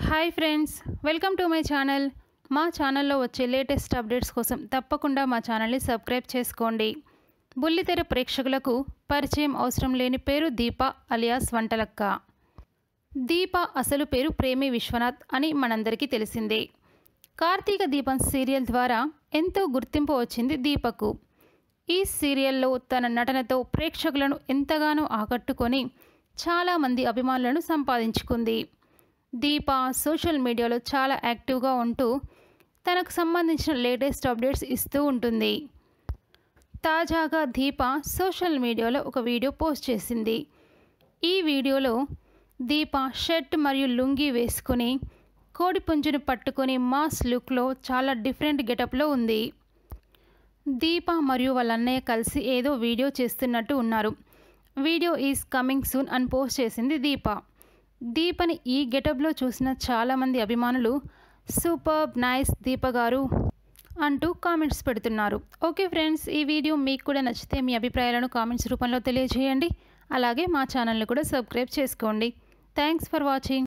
hi friends welcome to my channel మా ఛానల్లో వచ్చే లేటెస్ట్ అప్డేట్స్ కోసం తప్పకుండా మా ఛానల్ని సబ్స్క్రైబ్ చేసుకోండి బుల్లితెర ప్రేక్షకులకు పరిచయం అవసరం లేని పేరు దీప అలియాస్ వంటలక్క దీప అసలు పేరు ప్రేమి విశ్వనాథ్ అని మనందరికీ తెలిసిందే కార్తీక దీపం సీరియల్ ద్వారా ఎంతో గుర్తింపు వచ్చింది దీపకు ఈ సీరియల్లో తన నటనతో ప్రేక్షకులను ఎంతగానో ఆకట్టుకొని చాలామంది అభిమానులను సంపాదించుకుంది దీప సోషల్ మీడియాలో చాలా యాక్టివ్గా ఉంటూ తనకు సంబంధించిన లేటెస్ట్ అప్డేట్స్ ఇస్తూ ఉంటుంది తాజాగా దీప సోషల్ మీడియాలో ఒక వీడియో పోస్ట్ చేసింది ఈ వీడియోలో దీప షర్ట్ మరియు లుంగీ వేసుకుని కోడిపుంజును పట్టుకొని మాస్ లుక్లో చాలా డిఫరెంట్ గెటప్లో ఉంది దీప మరియు వాళ్ళ అన్నయ్య కలిసి ఏదో వీడియో చేస్తున్నట్టు ఉన్నారు వీడియో ఈజ్ కమింగ్ సూన్ అని పోస్ట్ చేసింది దీప దీపని ఈ గెటప్లో చూసిన చాలామంది అభిమానులు సూపర్ నైస్ దీప గారు అంటూ కామెంట్స్ పెడుతున్నారు ఓకే ఫ్రెండ్స్ ఈ వీడియో మీకు కూడా నచ్చితే మీ అభిప్రాయాలను కామెంట్స్ రూపంలో తెలియజేయండి అలాగే మా ఛానల్ని కూడా సబ్స్క్రైబ్ చేసుకోండి థ్యాంక్స్ ఫర్ వాచింగ్